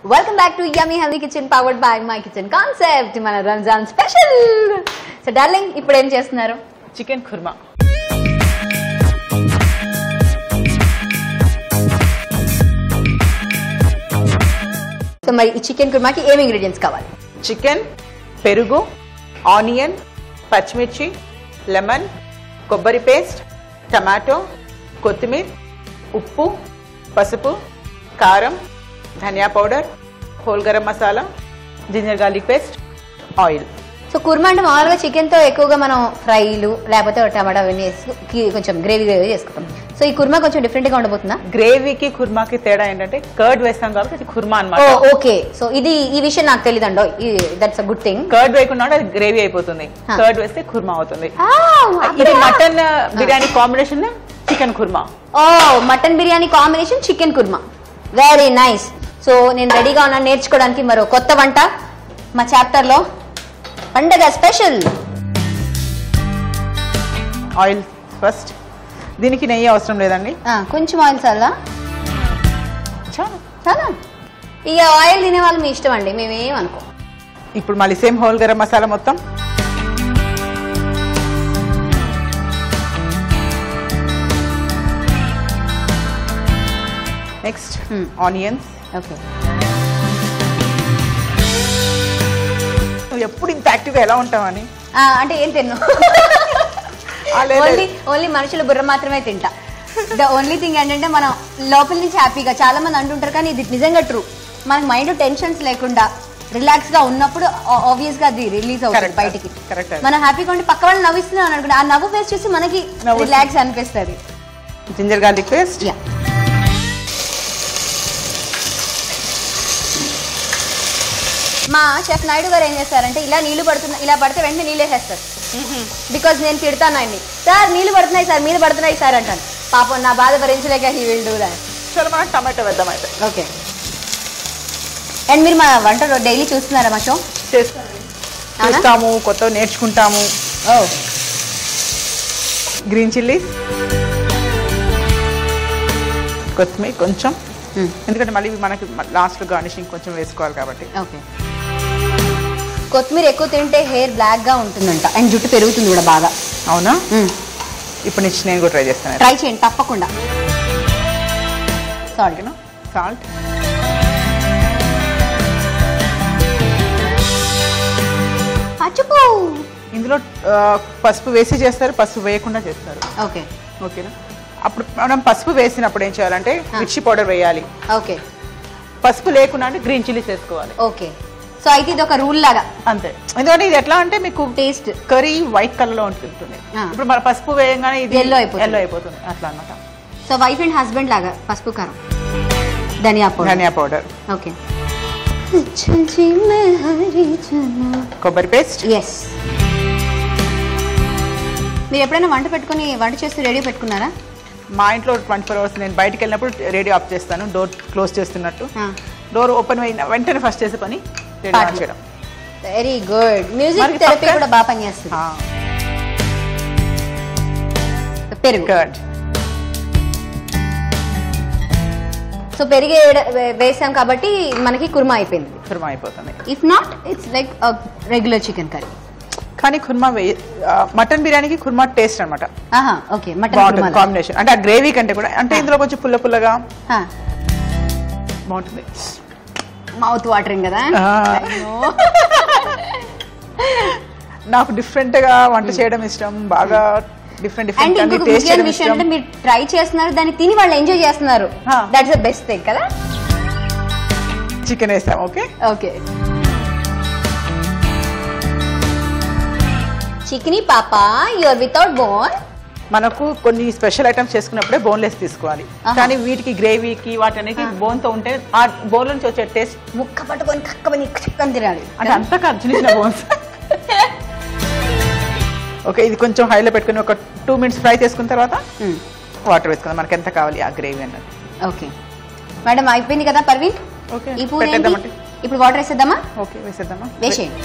Welcome back to Yummy Healthy Kitchen powered by My Kitchen Concept మన Ramzan special so darling ఇప్పుడు ఏం చేస్తున్నారు chicken kurma so మరి ఈ చికెన్ కుర్మాకి ఏం ఇంగ్రీడియంట్స్ కావాలి చికెన్ పెరుగు ఆనియన్ పచ్చిమిర్చి లెమన్ కొబ్బరి పేస్ట్ టమాటో కొత్తిమీర ఉప్పు పసుపు కారం ధనియా powder whole garam masala ginger garlic paste oil so korma అంటే మామూలుగా చికెన్ తో ఎక్కువగా మనం ఫ్రైలు లేకపోతే టమాటా అవన్నీ వేసి కి- కొంచెం గ్రేవీ గ్రేవీ చేసుకుంటాం సో ఈ కుర్మా కొంచెం డిఫరెంట్ గా ఉండబోతుందా గ్రేవీకి కుర్మాకి తేడా ఏంటంటే కర్డ్ వేస్తాం కాబట్టి అది కుర్మా ఓ అనమాట ఓకే సో ఇది ఈ విషయం నాకు తెలియదండో that's a good thing curd వేయకుండా ఉంటే అది గ్రేవీ అయిపోతుంది Huh. కర్డ్ వేస్తే కుర్మా అవుతుంది ఇది mutton biryani combination chicken korma ఓ mutton biryani combination chicken korma very nice so నేను రెడీగా ఉన్నాను నేర్చుకోవడానికి మరో కొత్త వంట మా చాప్టర్ లో పండగ స్పెషల్ ఆయిల్ ఫస్ట్ దీనికి నెయ్యి అవసరం లేదండి కొంచెం ఆయిల్ చాలా చాలు చాలా ఇక ఆయిల్ తినే వాళ్ళు మీ ఇష్టం అండి మేమేం అనుకో ఇప్పుడు మళ్ళీ సేమ్ హోల్ గరం మసాలా మొత్తం నెక్స్ట్ Hmm. ఆనియన్స్ ఓకే నువ్వు ఎప్పుడు ఇంత యాక్టివ్గా ఎలా ఉంటావని అంటే ఏం తిన్ను ఆ, లేదు, లేదు. ఓన్లీ ఓన్లీ మనుషుల బుర్ర మాత్రమే తింటా ద ఓన్లీ థింగ్ ఏంటంటే మనం లోపల నుంచి హ్యాపీగా చాలా మంది అంటుంటారు కానీ ఇది నిజంగా ట్రూ మనకి మైండ్ టెన్షన్స్ లేకుండా రిలాక్స్ గా ఉన్నప్పుడు ఆబ్వియస్ గా అది రిలీజ్ అవుతుంది Correct, బయటికి correct. మనం హ్యాపీగా ఉండి పక్క వాళ్ళు నవ్విస్తున్నాం అనుకుంటే ఆ నవ్వు ఫేస్ చూసి మనకి నవ్వు రిలాక్స్ అనిపిస్తుంది జింజర్ గార్లిక్ పేస్ట్ యా మా చెఫ్ నాయుడు గారు ఏం చేస్తారంటే ఇలా నీళ్లు పడుతున్నా ఇలా పడితే వెంటనే నీళ్ళు వేసేస్తారు బికాజ్ నేను తిడతాను ఆయన్ని సార్ నీళ్లు పడుతున్నాయి సార్ మీరు పడుతున్నాయి సార్ అంటాను పాపం నా బాధ భరించలేక హీ విల్ డూ దాట్ సరే మనం టమాటో వేద్దాం అయితే ఓకే అండ్ మీరు మా వంట డైలీ చూస్తున్నారా మా షో చేస్తాం అవునా? చూస్తాము కొత్త నేర్చుకుంటాము ఓ గ్రీన్ చిల్లీ కొత్తిమీర కొంచెం ఎందుకంటే మళ్ళీ మనకి లాస్ట్లో గార్నిషింగ్ కొంచెం వేసుకోవాలి కాబట్టి ఓకే కొత్తిమీర ఎక్కువ తింటే హెయిర్ బ్లాక్ గా ఉంటుందంట అండ్ జుట్టు పెరుగుతుంది కూడా బాగా అవునా ఇప్పుడు నుంచి నేను కూడా ట్రై చేస్తాను ట్రై చేయండి తప్పకుండా సారీ సాల్ట్ పచ్చుపు ఇందులో ఆ, పసుపు వేసి చేస్తారు పసుపు వేయకుండా చేస్తారు ఓకే ఓకేనా అప్పుడు మనం పసుపు వేసినప్పుడు ఏం చేయాలంటే మిర్చి పౌడర్ వేయాలి ఓకే పసుపు లేకుండా అంటే గ్రీన్ చిల్లీస్ వేసుకోవాలి ఓకే సో అయితే ఇది ఒక రూల్ లాగా అంతే ఎందుకంటే ఇది ఎట్లా అంటే మీకు టేస్ట్ కర్రీ వైట్ కలర్ లో ఉంటుంది ఆ. ఇప్పుడు మన పసుపు వేయగానే ఇది Yellow అయిపోతుంది. ఎల్లో అయిపోతుంది అట్లా అన్నమాట సో వైఫ్ అండ్ హస్బెండ్ లాగా పసుపు కారం ధనియా పౌడర్ ధనియా పౌడర్ ఓకే కొబ్బరి పేస్ట్ ఎస్ మీరు ఎప్పుడైనా వంట పెట్టుకొని వంట చేస్తూ రెడీ పెట్టుకున్నారా మా ఇంట్లో ట్వంటీ ఫోర్ అవర్స్ నేను బయటికి వెళ్ళినప్పుడు రేడియో ఆఫ్ చేస్తాను డోర్ క్లోజ్ చేస్తున్నట్టు ఆ. డోర్ ఓపెన్ అయిన వెంటనే ఫస్ట్ చేసే పని రేడియో ఆన్ పాటలు. చేయడం వెరీ గుడ్ మ్యూజిక్ మరి థెరపీ పక్క- కూడా బాగా పనిచేస్తుంది ఆ, పెరుగు good. సో పెరిగి వేసాం కాబట్టి మనకి కుర్మా అయిపోయింది కుర్మా అయిపోతుంది if not it's like regular chicken curry కానీ కుర్మా వేయ ఆ, మటన్ బిర్యానీకి కుర్మా టేస్ట్ అనమాట ఆహా ఓకే మటన్ బాగుంటుంది కుర్మా కాంబినేషన్ అంటే ఆ గ్రేవీ కంటే కూడా అంటే ఇందులో కొంచెం పుల్ల పుల్లగా బాగుంటుంది మౌత్ వాటరింగ్ కదా ఆ. నాకు డిఫరెంట్ గా వంట చేయడం ఇష్టం బాగా డిఫరెంట్ అండ్ డిఫరెంట్ అన్ని ఇంకొక టేస్ట్ ముఖ్యమైన చేయడం విషయం ఇష్టం అంటే మీరు ట్రై చేస్తున్నారు దాన్ని తిని వాళ్ళు ఎంజాయ్ చేస్తున్నారు ఆ. దట్స్ ద బెస్ట్ థింగ్ కదా చికెన్ వేసాం ఓకే ఓకే చికెనీ పాప యువర్ వితౌట్ బోన్ మనకు కొన్ని స్పెషల్ ఐటమ్స్ చేసుకున్నప్పుడే బోన్లెస్ తీసుకోవాలి ఆహా. కానీ వీటికి గ్రేవీకి వాటన్నిటికి బోన్ తో ఉంటే ఆ బోన్ నుంచి వచ్చే టేస్ట్ ముక్క పట్టుకొని కక్కమని చిక్కని తినాలి అంటే అంతా కాదు చిన్న చిన్న బోన్స్ ఓకే ఇది కొంచెం హైలో పెట్టుకుని ఒక టూ మినిట్స్ ఫ్రై చేసుకున్న తర్వాత మ్మ్. వాటర్ వేసుకుందాం మనకి ఎంత కావాలి ఆ గ్రేవీ అన్నది ఓకే మేడం అయిపోయింది కదా పర్వీన్ ఓకే ఈ పూరి ఏంటి? పెట్టేద్దామంటే ఇప్పుడు వాటర్ వేసేద్దామా ఓకే వేసేద్దామా వేసేయండి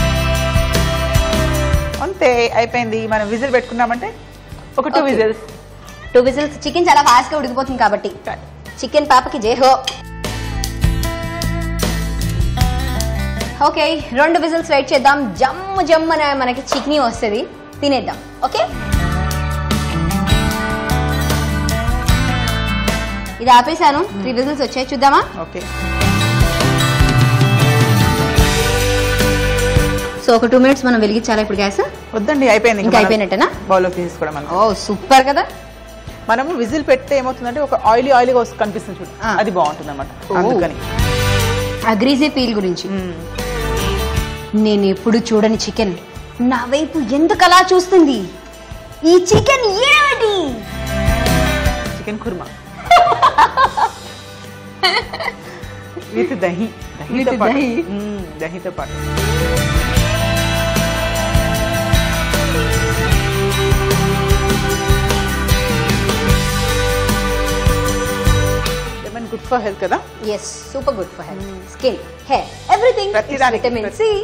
అంతే అయిపోయింది మనం విజిల్ పెట్టుకున్నామంటే ఒక two Okay. Whistles two whistles chicken చాలా ఫాస్ట్ గా ఉడికిపోతుంది కాబట్టి చికెన్ పాపకి జై హో ఓకే రెండు విజిల్స్ వెయిట్ చేద్దాం జమ్ము జమ్మన మనకి చిక్నీ వస్తుంది తినేద్దాం ఓకే ఇది ఆపేసాను త్రీ విజిల్స్ వచ్చాయి చూద్దామా ఓకే సో ఒక టూ మినిట్స్ మనం వెలిగించాలా ఇప్పుడు గ్యాస్ వద్దండి అయిపోయింది ఇంకా అయిపోయినట్టేనా? బౌల్లోకి తీసుకోవడం మనం ఓ సూపర్ కదా మనము విజిల్ పెడితే ఏమవుతుందంటే ఒక ఆయిలీ ఆయిలీగా వస్తు- కనిపిస్తుంది చూడు ఆ. అది బాగుంటుంది అనమాట ఓ. అందుకని ఆ గ్రీజీ ఫీల్ గురించి మ్మ్. నేను ఎప్పుడు చూడని చికెన్ నా వైపు ఎందుకు అలా చూస్తుంది ఈ చికెన్ ఏమిటి చికెన్ కుర్మా విత్ దహి దహితో With పాటు దహి. మ్మ్, దహితో పాటు లెమన్ గుడ్ ఫర్ హెల్త్ కదా yes super good for health skin hair everything ప్రతిదానికి, విటమిన్ ప్రతి- C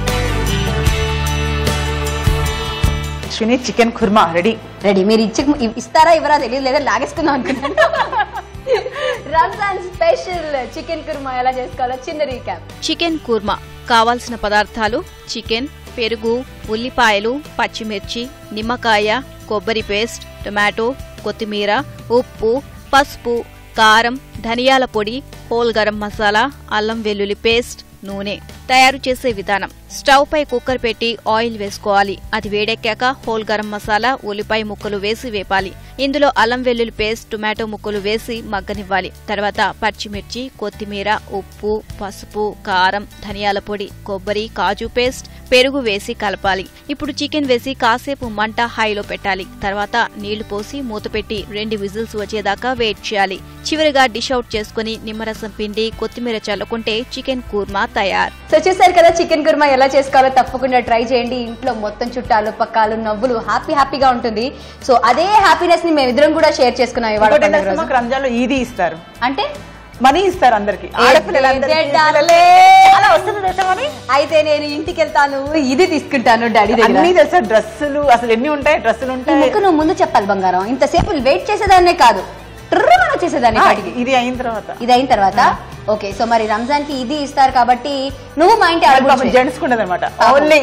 Ashwini chicken korma ready ready మీరు ఇచ్చి ఇస్తారా ఇవ్వరా తెలియదు లేదా లాగేసుకుందాం అనుకున్నాను రంజాన్ స్పెషల్ చికెన్ కుర్మా ఎలా చేసుకోవాలో చిన్న రీక్యాప్ చికెన్ కూర్మా కావాల్సిన పదార్థాలు చికెన్ పెరుగు ఉల్లిపాయలు పచ్చిమిర్చి నిమ్మకాయ కొబ్బరి పేస్ట్ టొమాటో కొత్తిమీర ఉప్పు పసుపు కారం ధనియాల పొడి హోల్ గరం మసాలా అల్లం వెల్లుల్లి పేస్ట్ నూనె తయారు చేసే విధానం స్టవ్ పై కుక్కర్ పెట్టి ఆయిల్ వేసుకోవాలి అది వేడెక్కాక హోల్ గరం మసాలా ఉల్లిపాయ ముక్కలు వేసి వేపాలి ఇందులో అల్లం వెల్లుల్లి పేస్ట్ టొమాటో ముక్కలు వేసి మగ్గనివ్వాలి తర్వాత పచ్చిమిర్చి కొత్తిమీర ఉప్పు పసుపు కారం ధనియాల పొడి కొబ్బరి కాజు పేస్ట్ పెరుగు వేసి కలపాలి ఇప్పుడు చికెన్ వేసి కాసేపు మంట హైలో పెట్టాలి తర్వాత నీళ్లు పోసి మూత పెట్టి రెండు విజిల్స్ వచ్చేదాకా వెయిట్ చేయాలి చివరిగా డిష్ అవుట్ చేసుకుని నిమ్మరసం పిండి కొత్తిమీర చల్లుకుంటే చికెన్ కూర్మా తయార్ సో చూసారు కదా చికెన్ కుర్మా ఎలా చేసుకోవాలో తప్పకుండా ట్రై చేయండి ఇంట్లో మొత్తం చుట్టాలు పక్కాలు నవ్వులు హ్యాపీ హ్యాపీగా ఉంటుంది సో అదే హ్యాపీనెస్ ని మేమిద్దరం కూడా షేర్ చేసుకున్నాం ఇవాళ ఇంకోటి పండుగ ఏంటంటే రోజు. మాకు రంజాన్లో ఈదీ ఇస్తారు అంటే మనీ ఇస్తారు అందరికి ఆడపిల్లలందరికీ ఏ, డార్లింగ్. చాలా వస్తుంది తెలుసా మరి అయితే నేను ఇంటికి వెళ్తాను ఇది తీసుకుంటాను డాడీ దగ్గర అన్ని తెలుసా డ్రెస్సులు అసలు ఎన్ని ఉంటాయి డ్రెస్సులు ఈ ఉంటాయి ముక్క నువ్వు ముందు చెప్పాలి బంగారం ఇంతసేపు వెయిట్ చేసేదాన్నే కాదు ట్రర్రమని వచ్చేసేదాన్ని ఆ, కాడికి ఇది అయిన తర్వాత ఇది అయిన తర్వాత ఓకే సో మరి రంజాన్ కి ఇది ఇస్తారు కాబట్టి నువ్వు మా ఇంటి అడుగు జెంట్స్ ఉండదు అనమాట ఓన్లీ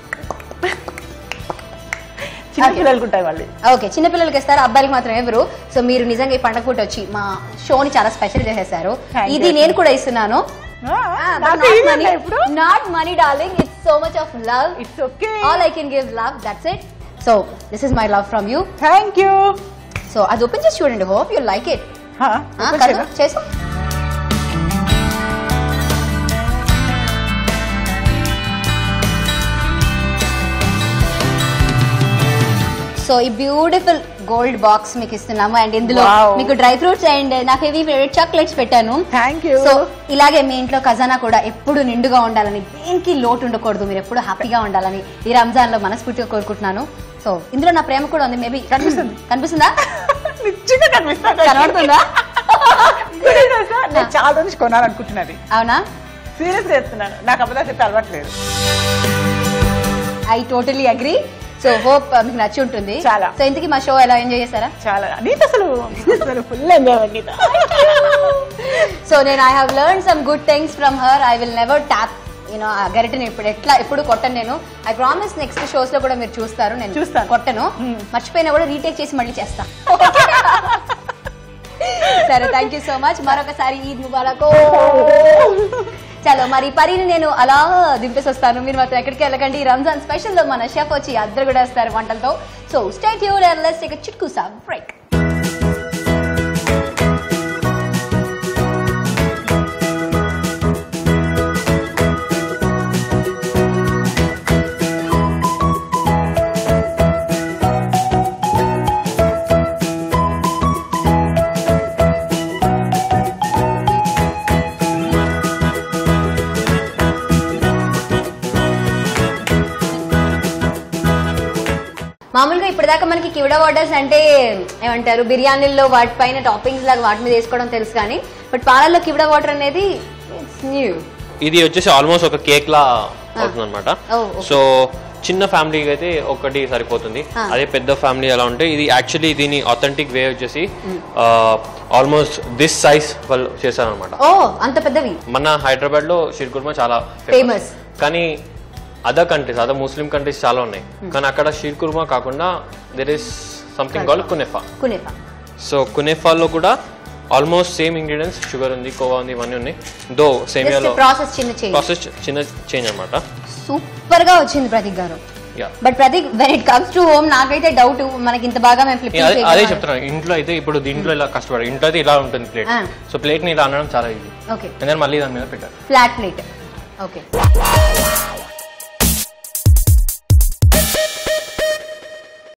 చిన్న పిల్లలకు ఉంటాయి వాళ్ళు ఓకే చిన్నపిల్లలకి ఇస్తారు అబ్బాయిలకి మాత్రం ఎవరు సో మీరు నిజంగా ఈ పండగ పూట వచ్చి మా షోని చాలా స్పెషల్ చేసేసారు Thank ఇది you. నేను కూడా ఇస్తున్నాను నాకు ఇవ్వండి ఇప్పుడు not money darling it's so much of love it's okay all I can give love that's it so this is my love from you thank you so అది ఓపెన్ చేసి చూడండి హోప్ యూ లైక్ ఇట్ కదా చేసు so ఈ beautiful gold box మీకు ఇస్తున్నాము and ఇందులో Wow. మీకు డ్రై ఫ్రూట్స్ అండ్ నాకు హెవీ ఫేవరెట్ చాక్లెట్స్ పెట్టాను థ్యాంక్ యూ సో ఇలాగే మీ ఇంట్లో ఖజానా కూడా ఎప్పుడు నిండుగా ఉండాలని దేనికి లోటు ఉండకూడదు మీరు ఎప్పుడు హ్యాపీగా ఉండాలని ఈ రంజాన్ లో మనస్ఫూర్తిగా కోరుకుంటున్నాను సో ఇందులో నా ప్రేమ కూడా ఉంది మేబీ కనిపిస్తుంది. కనిపిస్తుందా నిజంగా కనిపిస్తాను కనబడుతుందా ఇంకోటి తెలుసా? నేను చాలా రోజు కొనాలనుకుంటున్నది అవునా సీరియస్ చేస్తున్నాను నాకు అబద్ధాలు చెప్పి అలవాట్లేదు I totally agree so hope మీకు నచ్చి ఉంటుంది చాలా. సో ఇంతకీ మా షో ఎలా ఎంజాయ్ చేశారా చాలా నీకు అసలు అసలు ఫుల్ ఎంజాయ్ నీతో సో నేను I have learn some good things from her I will never tap you know ఆ గరిటని ఇప్పుడు ఎట్లా ఎప్పుడు కొట్టను నేను ఐ ప్రామిస్ నెక్స్ట్ షోస్ లో కూడా మీరు చూస్తారు నేను చూస్తాను. కొట్టను Hmm. మర్చిపోయినా కూడా రీటేక్ చేసి మళ్ళీ చేస్తా సరే థ్యాంక్ యూ సో మచ్ మరొకసారి ఈద్ ముబారక్ చలో మరి పరీని నేను అలా దింపేసి వస్తాను మీరు మాత్రం ఎక్కడికి వెళ్ళకండి ఈ రంజాన్ స్పెషల్ లో మన షెఫ్ వచ్చి అద్దరు కూడా వస్తారు వంటలతో so stay tune and let's take చిట్కు సా బ్రేక్ మామూలుగా ఇప్పటిదాకా మనకి కివిడా వాటర్స్ అంటే ఏమంటారు బిర్యానీల్లో వాటిపైన టాపింగ్స్ లాగా వాటి మీద వేసుకోవడం తెలుసు కానీ బట్ పాలల్లో కివిడా వాటర్ అనేది ఇట్స్ న్యూ ఇది వచ్చేసి ఆల్మోస్ట్ ఒక కేక్ లా అవుతుంది అనమాట Oh, okay. సో చిన్న ఫ్యామిలీకి అయితే ఒకటి సరిపోతుంది Ah. అదే పెద్ద ఫ్యామిలీ ఎలా ఉంటే ఇది యాక్చువల్లీ దీని అథెంటిక్ వే వచ్చేసి ఆల్మోస్ట్ దిస్ సైజ్ వాళ్ళు చేశారనమాట ఓ అంత పెద్దవి మన హైదరాబాద్ లో షీర్ కుర్మా చాలా Famous. కానీ other countries other Muslim countries చాలా ఉన్నాయి కానీ అక్కడ షీర్ కుర్మా కాకుండా there is something call kunafa kunafa so కునెఫాలో కూడా ఆల్మోస్ట్ సేమ్ ఇంగ్రీడియంట్స్ షుగర్ ఉంది కోవా ఉంది ఇవన్నీ ఉన్నాయి దో జస్ట్ సేమియాలో ప్రాసెస్ చిన్న చేంజ్ ప్రాసెస్ చిన్న చేంజ్ అనమాట సూపర్ గా వచ్చింది ప్రతీక్ గారు yeah but Prateek when it comes to home నాకైతే డౌట్ మనకి ఇంత బాగా మేము ఫ్లిప్ అదే అదే చెప్తున్నాను ఇంట్లో అయితే ఇప్పుడు దీంట్లో ఇలా కష్టపడి ఇంట్లో అయితే ఇలా ఉంటుంది ప్లేట్ Ah. సో ప్లేట్ ని ఇలా అనడం చాలా ఈజీ ఓకే అండ్ మళ్ళీ దాని మీద పెట్టారు ఫ్లాట్ ప్లేట్ ఓకే